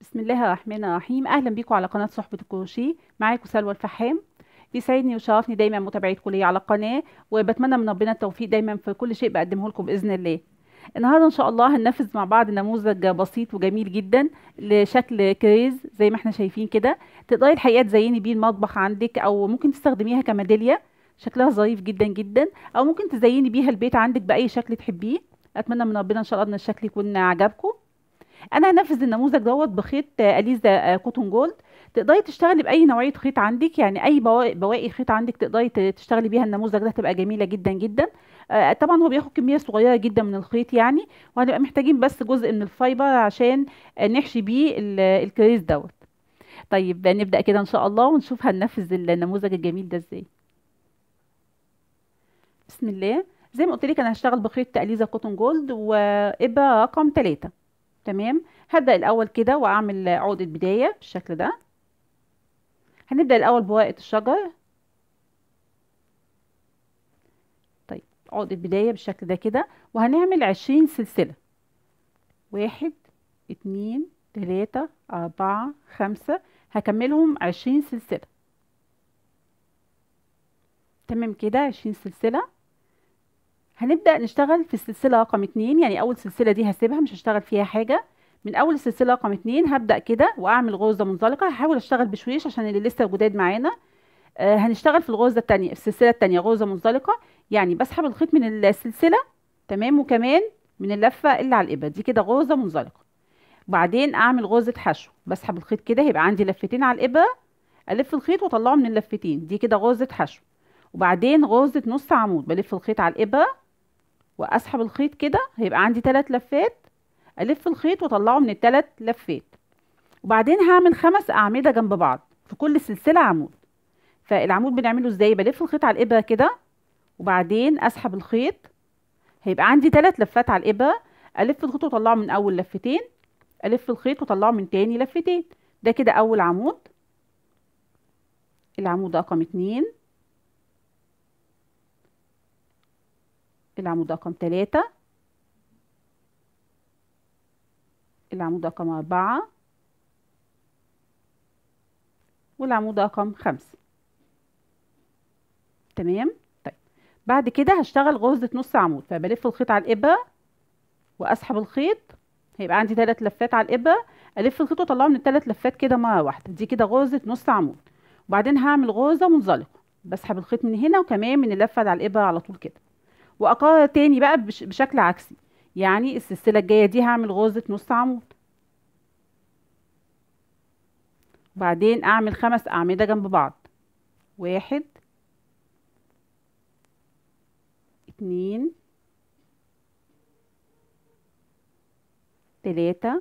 بسم الله الرحمن الرحيم اهلا بيكم على قناه صحبه الكروشيه معاكم سلوى الفحام بيسعدني وشرفني دايما متابعتكم ليا على القناه وبتمنى من ربنا التوفيق دايما في كل شيء بقدمه لكم باذن الله النهارده ان شاء الله هننفذ مع بعض نموذج بسيط وجميل جدا لشكل كريز زي ما احنا شايفين كده تقدري الحقيقه تزيني بيه المطبخ عندك او ممكن تستخدميها كميداليه شكلها ظريف جدا جدا او ممكن تزيني بيها البيت عندك باي شكل تحبيه اتمنى من ربنا ان شاء الله ان الشكل يكون عجبكم انا هنفذ النموذج دوت بخيط اليزا كوتون جولد تقدري تشتغلي باي نوعيه خيط عندك يعني اي بواقي خيط عندك تقدري تشتغلي بيها النموذج ده هتبقى جميله جدا جدا طبعا هو بياخد كميه صغيره جدا من الخيط يعني وهنبقى محتاجين بس جزء من الفايبر عشان نحشي بيه الكريز دوت طيب نبدا كده ان شاء الله ونشوف هننفذ النموذج الجميل ده ازاي بسم الله زي ما قلت لك انا هشتغل بخيط اليزا كوتون جولد وابره رقم 3 تمام هبدأ الأول كده وأعمل عقدة بداية بالشكل ده هنبدأ الأول بورقة الشجر طيب عقدة بداية بالشكل ده كده وهنعمل عشرين سلسلة واحد اتنين تلاتة أربعة خمسة هكملهم عشرين سلسلة تمام كده عشرين سلسلة هنبدأ نشتغل في السلسلة رقم اتنين يعني أول سلسلة دي هسيبها مش هشتغل فيها حاجة من أول السلسلة رقم اتنين هبدأ كده وأعمل غرزة منزلقة هحاول أشتغل بشويش عشان اللي لسه جداد معانا آه هنشتغل في الغرزة التانية في السلسلة التانية غرزة منزلقة يعني بسحب الخيط من السلسلة تمام وكمان من اللفة اللي على الإبرة دي كده غرزة منزلقة وبعدين أعمل غرزة حشو بسحب الخيط كده هيبقى عندي لفتين على الإبرة ألف الخيط وأطلعه من اللفتين دي كده غرزة حشو وبعدين غرزة نص عمود بلف الخيط على الإبرة واسحب الخيط كده هيبقى عندي ثلاث لفات الف الخيط واطلعه من الثلاث لفات وبعدين هعمل خمس اعمده جنب بعض في كل سلسله عمود فالعمود بنعمله ازاي بلف الخيط على الابره كده وبعدين اسحب الخيط هيبقى عندي ثلاث لفات على الابره الف الخيط واطلعه من اول لفتين الف الخيط واطلعه من تاني لفتين ده كده اول عمود العمود رقم اتنين العمود رقم تلاتة العمود رقم أربعة والعمود رقم خمسة تمام طيب بعد كده هشتغل غرزة نص عمود فبلف الخيط على الإبرة وأسحب الخيط هيبقى عندي تلات لفات على الإبرة ألف الخيط وأطلعه من التلات لفات كده مرة واحدة دي كده غرزة نص عمود وبعدين هعمل غرزة منزلقة بسحب الخيط من هنا وكمان من اللفة اللي على الإبرة على طول كده واقرر تاني بقى بشكل عكسي يعني السلسله الجايه دي هعمل غرزه نص عمود وبعدين اعمل خمس اعمده جنب بعض واحد اتنين تلاتة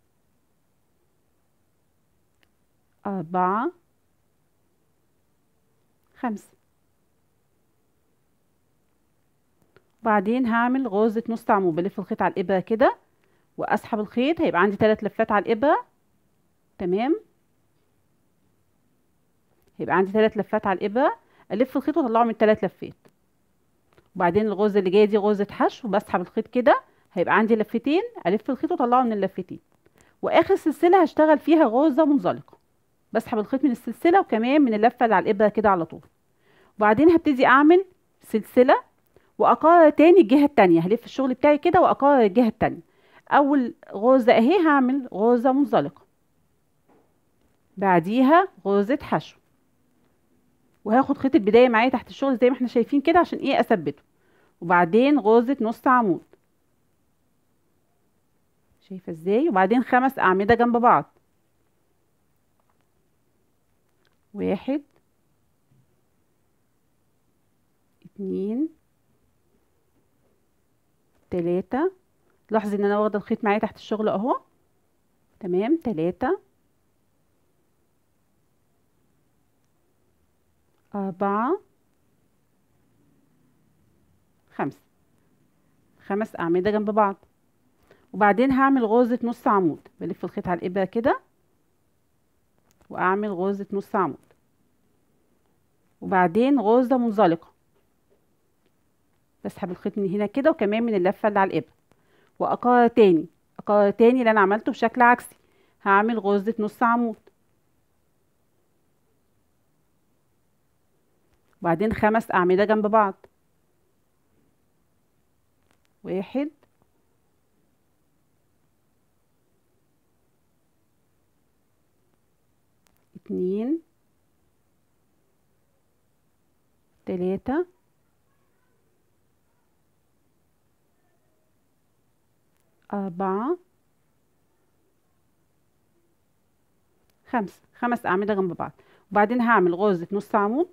أربعة خمسة وبعدين هعمل غرزة نص عمود بلف الخيط على الإبرة كده وأسحب الخيط هيبقى عندي تلات لفات على الإبرة تمام هيبقى عندي تلات لفات على الإبرة ألف الخيط وأطلعه من التلات لفات وبعدين الغرزة اللي جاية دي غرزة حشو بسحب الخيط كده هيبقى عندي لفتين ألف الخيط وأطلعه من اللفتين وآخر سلسلة هشتغل فيها غرزة منزلقة بسحب الخيط من السلسلة وكمان من اللفة اللي على الإبرة كده على طول وبعدين هبتدي أعمل سلسلة واقرر تاني الجهه التانية هلف الشغل بتاعي كده واقرر الجهه التانية اول غرزه اهي هعمل غرزه منزلقه بعديها غرزه حشو وهاخد خيط البدايه معايا تحت الشغل زي ما احنا شايفين كده عشان ايه اثبته وبعدين غرزه نص عمود شايفه ازاي وبعدين خمس اعمده جنب بعض واحد اتنين تلاتة لاحظي ان انا واخده الخيط معايا تحت الشغل اهو تمام تلاتة أربعة خمسة خمس أعمدة جنب بعض وبعدين هعمل غرزة نص عمود بلف الخيط على الإبرة كده وأعمل غرزة نص عمود وبعدين غرزة منزلقة بسحب الخيط من هنا كده وكمان من اللفة اللي على الإبرة وأكرر تاني أكرر تاني اللي أنا عملته بشكل عكسي هعمل غرزة نص عمود وبعدين خمس أعمدة جنب بعض واحد اتنين تلاتة أربعة خمسة خمس أعمدة جنب بعض وبعدين هعمل غرزة نص عمود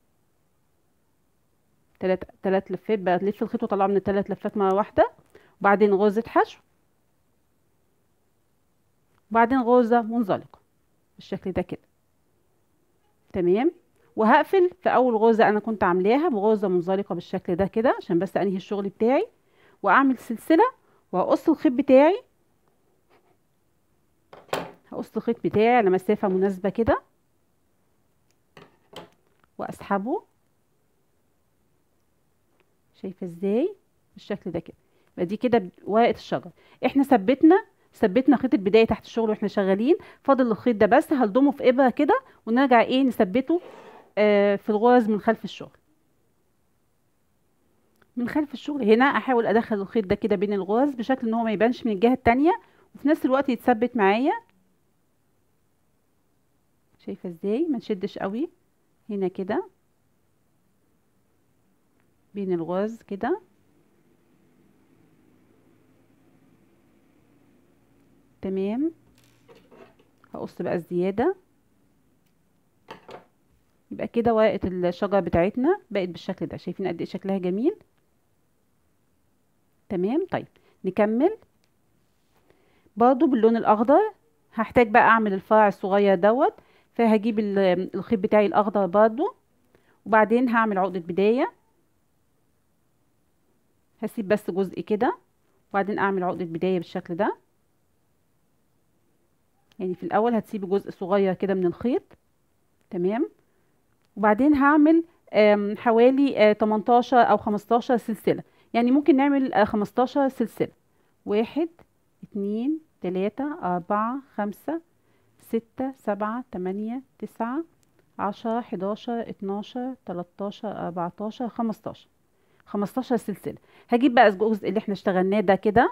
تلات تلات لفات بلف الخيط واطلعه من التلات لفات مرة واحدة وبعدين غرزة حشو وبعدين غرزة منزلقة بالشكل ده كده تمام وهقفل في اول غرزة انا كنت عاملاها بغرزة منزلقة بالشكل ده كده عشان بس انهي الشغل بتاعي واعمل سلسلة وهقص الخيط بتاعي هقص الخيط بتاعي على مسافة مناسبة كده واسحبه شايفة ازاي بالشكل ده كده يبقى دي كده ورقة الشجر احنا ثبتنا ثبتنا خيط البداية تحت الشغل واحنا شغالين فاضل الخيط ده بس هلضمه في ابرة كده ونرجع ايه نثبته آه في الغرز من خلف الشغل من خلف الشغل هنا احاول ادخل الخيط ده كده بين الغرز بشكل ان هو ما يبانش من الجهة التانية وفي نفس الوقت يتثبت معايا شايفة ازاي ما نشدش قوي هنا كده بين الغرز كده تمام هقص بقى الزيادة يبقى كده ورقة الشجرة بتاعتنا بقت بالشكل ده شايفين قد ايه شكلها جميل تمام طيب نكمل برضو باللون الاخضر هحتاج بقى اعمل الفرع الصغير دوت فهجيب الخيط بتاعي الاخضر برضو وبعدين هعمل عقدة بداية هسيب بس جزء كده وبعدين اعمل عقدة بداية بالشكل ده يعني في الاول هتسيبي جزء صغير كده من الخيط تمام وبعدين هعمل حوالي 18 او 15 سلسلة يعني ممكن نعمل 15 سلسلة واحد اتنين تلاتة اربعة خمسة ستة سبعة تمانية تسعة عشرة حداشر اتناشر تلاتاشر اربعتاشر خمستاشر خمستاشر سلسلة هجيب بقى الجزء اللي احنا اشتغلناه ده كده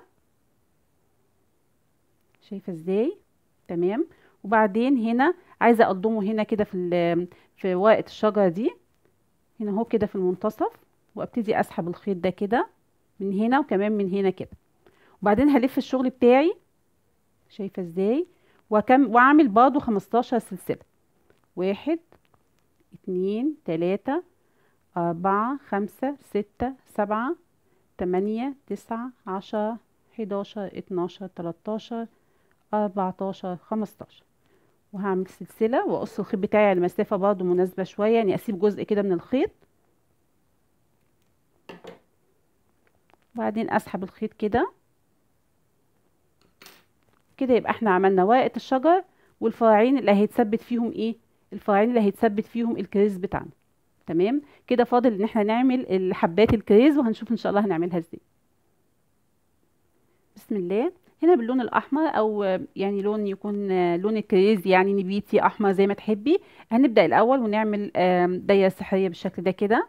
شايفة ازاي تمام وبعدين هنا عايزة اقضمه هنا كده في في ورقة الشجرة دي هنا اهو كده في المنتصف وابتدي اسحب الخيط ده كده من هنا وكمان من هنا كده وبعدين هلف الشغل بتاعي شايفة ازاي وكم واعمل برضو 15 سلسلة واحد اتنين تلاتة أربعة خمسة ستة سبعة تمانية تسعة عشرة حداشر اتناشر تلاتاشر أربعتاشر خمستاشر وهعمل سلسلة وأقص الخيط بتاعي على مسافة برضو مناسبة شوية يعني أسيب جزء كده من الخيط وبعدين أسحب الخيط كده كده يبقى احنا عملنا ورقة الشجر والفراعين اللي هيتثبت فيهم ايه الفراعين اللي هيتثبت فيهم الكريز بتاعنا تمام كده فاضل ان احنا نعمل الحبات الكريز وهنشوف ان شاء الله هنعملها ازاي بسم الله هنا باللون الاحمر او يعني لون يكون لون الكريز يعني نبيتي احمر زي ما تحبي هنبدا الاول ونعمل دايره سحريه بالشكل ده كده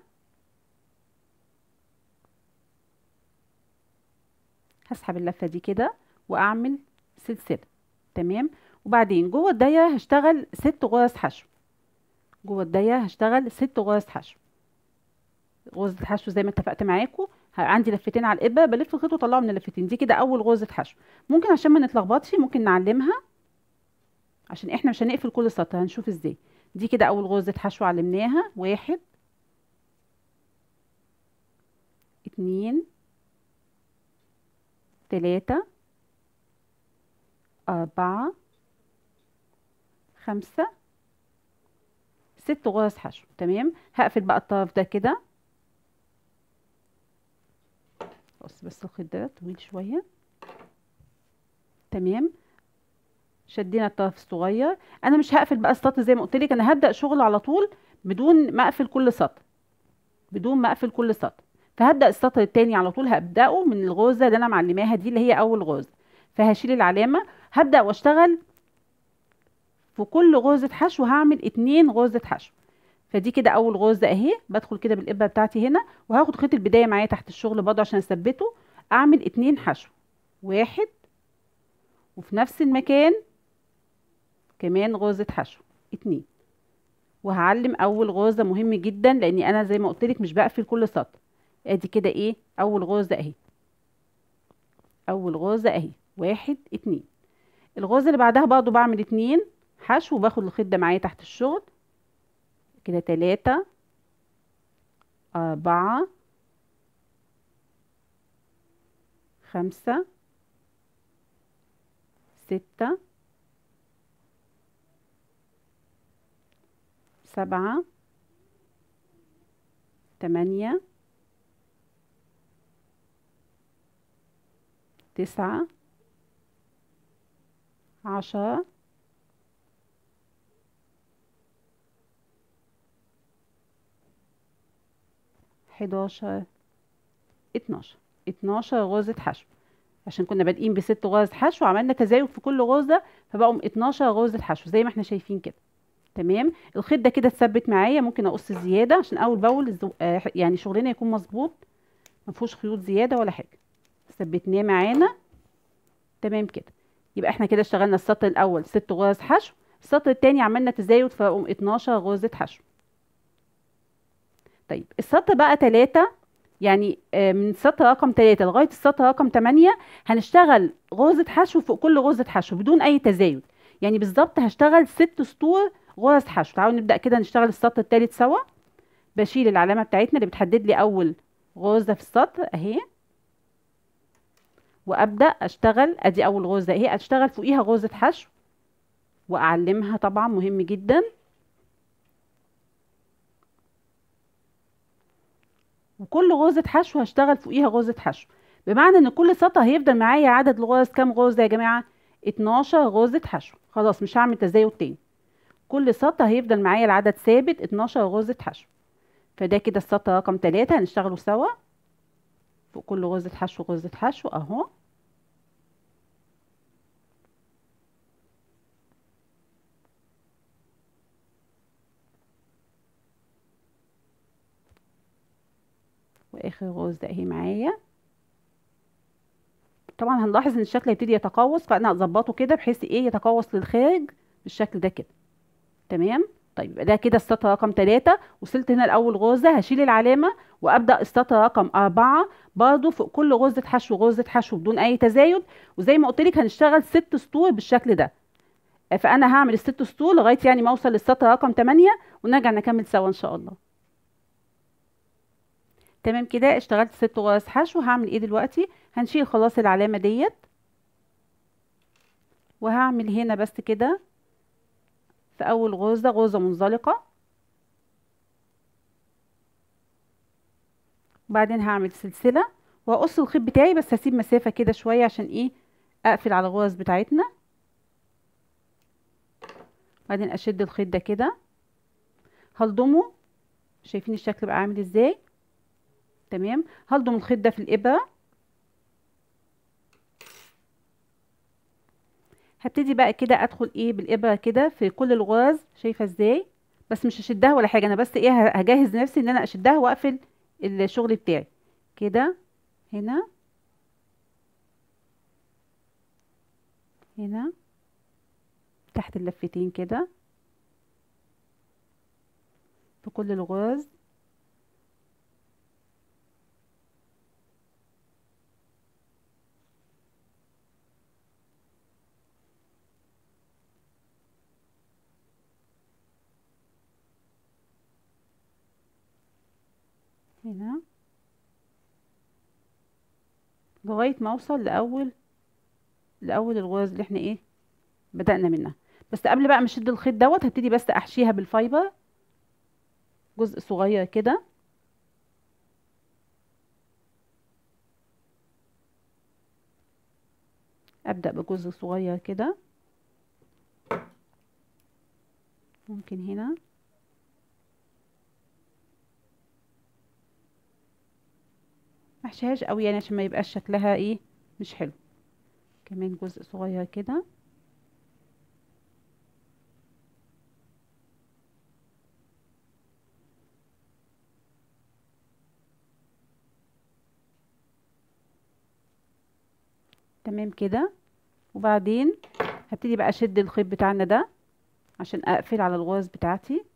هسحب اللفه دي كده واعمل سلسله تمام وبعدين جوه الدايره هشتغل ست غرز حشو جوه الدايره هشتغل ست غرز حشو غرزه الحشو زي ما اتفقت معاكم عندي لفتين على الابره بلف الخيط واطلعه من اللفتين دي كده اول غرزه حشو ممكن عشان ما نتلخبطش ممكن نعلمها عشان احنا مش هنقفل كل سطر هنشوف ازاي دي كده اول غرزه حشو علمناها واحد اتنين تلاتة أربعة خمسة ست غرز حشو تمام هقفل بقى الطرف ده كده بص بس الخيط ده طويل شويه تمام شدينا الطرف الصغير انا مش هقفل بقى السطر زي ما قلت لك انا هبدا شغل على طول بدون ما اقفل كل سطر بدون ما اقفل كل سطر فهبدا السطر التاني على طول هبداه من الغرزه اللي انا معلماها دي اللي هي اول غرزه فهشيل العلامه هبدا واشتغل في كل غرزة حشو هعمل اتنين غرزة حشو فدي كده اول غرزة اهي بدخل كده بالابرة بتاعتي هنا وهاخد خيط البداية معايا تحت الشغل برضه عشان اثبته اعمل اتنين حشو واحد وفي نفس المكان كمان غرزة حشو اتنين وهعلم اول غرزة مهم جدا لاني انا زي ما قلت لك مش بقفل كل سطر ادي كده ايه اول غرزة اهي اول غرزة اهي واحد اتنين الغرزة اللي بعدها برضو بعمل اتنين حشو وباخد الخيط ده معايا تحت الشغل كده تلاتة أربعة خمسة ستة سبعة تمانية تسعة عشرة حداشر اتناشر اتناشر غرزة حشو عشان كنا بادئين بست غرز حشو عملنا تزايد في كل غرزة فبقوا اتناشر غرزة حشو زي ما احنا شايفين كده تمام الخيط ده كده اتثبت معايا ممكن اقص زيادة عشان اول باول الزو... آه يعني شغلنا يكون مظبوط مفهوش خيوط زيادة ولا حاجة ثبتناه معانا تمام كده يبقى احنا كده اشتغلنا السطر الاول ست غرز حشو السطر التاني عملنا تزايد فقوم 12 غرزة حشو طيب السطر بقى تلاتة يعني من السطر رقم تلاتة لغاية السطر رقم تمانية هنشتغل غرزة حشو فوق كل غرزة حشو بدون أي تزايد يعني بالظبط هشتغل ست سطور غرز حشو تعالوا نبدأ كده نشتغل السطر التالت سوا بشيل العلامة بتاعتنا اللي بتحدد لي أول غرزة في السطر أهي وابدا اشتغل ادي اول غرزه اهي اشتغل فوقيها غرزه حشو واعلمها طبعا مهم جدا وكل غرزه حشو هشتغل فوقيها غرزه حشو بمعنى ان كل سطر هيفضل معايا عدد الغرز كام غرزه يا جماعه 12 غرزه حشو خلاص مش هعمل تزايد تاني كل سطر هيفضل معايا العدد ثابت 12 غرزه حشو فده كده السطر رقم 3 هنشتغله سوا فوق كل غرزة حشو غرزة حشو اهو واخر غرزة اهي معايا طبعا هنلاحظ ان الشكل هيبتدي يتقوس فانا اظبطه كده بحيث ايه يتقوس للخارج بالشكل ده كده تمام طيب يبقى ده كده السطر رقم 3 وصلت هنا لاول غرزه هشيل العلامه وابدا السطر رقم 4 برضو فوق كل غرزه حشو غرزه حشو بدون اي تزايد وزي ما قلت لك هنشتغل ست سطور بالشكل ده فانا هعمل الست سطور لغايه يعني ما اوصل للسطر رقم 8 ونرجع نكمل سوا ان شاء الله تمام كده اشتغلت ست غرز حشو هعمل ايه دلوقتي هنشيل خلاص العلامه ديت وهعمل هنا بس كده في اول غرزة غرزة منزلقة وبعدين هعمل سلسلة وهقص الخيط بتاعي بس هسيب مسافة كده شوية عشان ايه اقفل على الغرز بتاعتنا بعدين اشد الخيط ده كده هلضمه شايفين الشكل بقى عامل ازاي تمام هلضم الخيط ده في الابره هبتدي بقى كده ادخل ايه بالابره كده في كل الغرز شايفه ازاي بس مش هشدها ولا حاجه انا بس ايه هجهز نفسي ان انا اشدها واقفل الشغل بتاعي كده هنا هنا تحت اللفتين كده في كل الغرز هنا لغاية ما اوصل لأول لأول الغرز اللي احنا ايه بدأنا منها بس قبل بقى ما اشد الخيط دوت هبتدي بس احشيها بالفايبر جزء صغير كده ابدأ بجزء صغير كده ممكن هنا محشيهاش قوي يعني عشان ما يبقاش شكلها ايه مش حلو كمان جزء صغير كده تمام كده وبعدين هبتدي بقى اشد الخيط بتاعنا ده عشان اقفل على الغرز بتاعتي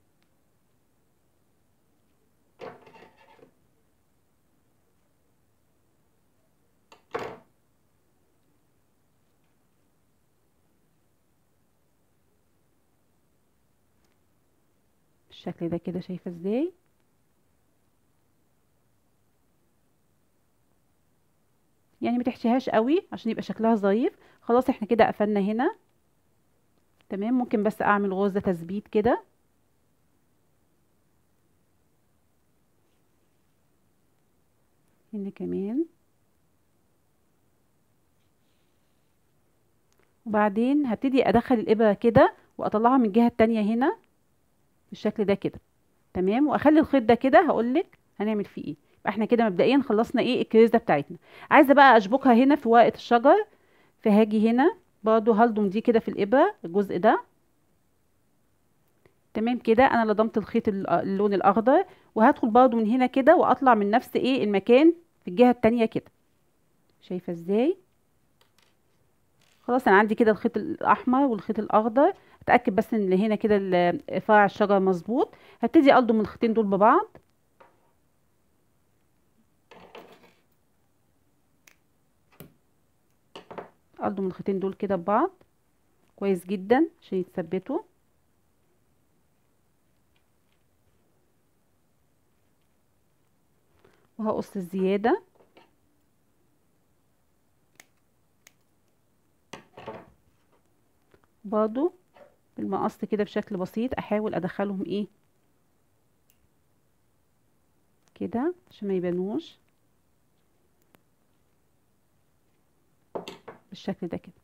بالشكل ده كده شايفه ازاي يعني ما تحشيهاش قوي عشان يبقى شكلها ظريف خلاص احنا كده قفلنا هنا تمام ممكن بس اعمل غرزه تثبيت كده هنا كمان وبعدين هبتدي ادخل الابره كده واطلعها من الجهه التانية هنا بالشكل ده كده تمام واخلي الخيط ده كده هقولك هنعمل فيه ايه يبقى احنا كده مبدئيا خلصنا ايه الكريزه بتاعتنا عايزه بقى اشبكها هنا في ورقه الشجر فهاجي هنا برضو هلضم دي كده في الابره الجزء ده تمام كده انا لضمت الخيط اللون الاخضر وهدخل برضو من هنا كده واطلع من نفس ايه المكان في الجهه التانية كده شايفه ازاي خلاص انا عندي كده الخيط الاحمر والخيط الاخضر اتاكد بس ان هنا كده فرع الشجر مظبوط هبتدي الضم الخيطين دول ببعض الضم الخيطين دول كده ببعض كويس جدا عشان يتثبتوا وهقص الزياده برضو بالمقص كده بشكل بسيط احاول ادخلهم ايه كده عشان ما يبانوش بالشكل ده كده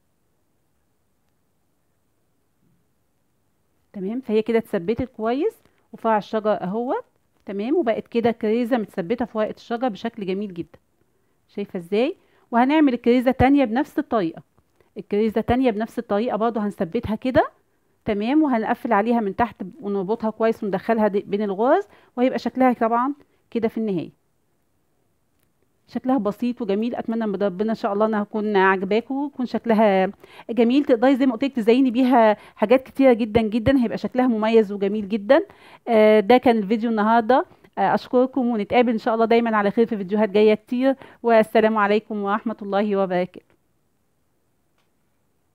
تمام فهي كده اتثبتت كويس وفرع الشجر اهوت تمام وبقت كده كريزه متثبته في ورقه الشجر بشكل جميل جدا شايفه ازاي وهنعمل الكريزه تانية بنفس الطريقه الكريزه تانية بنفس الطريقه برضو هنثبتها كده تمام وهنقفل عليها من تحت ونربطها كويس وندخلها بين الغرز وهيبقى شكلها طبعا كده في النهايه شكلها بسيط وجميل اتمنى من ربنا ان شاء الله انها تكون عجباكم يكون شكلها جميل تقدري زي ما قلت لك تزيني بيها حاجات كتيره جدا جدا هيبقى شكلها مميز وجميل جدا آه ده كان الفيديو النهارده آه اشكركم ونتقابل ان شاء الله دايما على خير في فيديوهات جايه كتير والسلام عليكم ورحمه الله وبركاته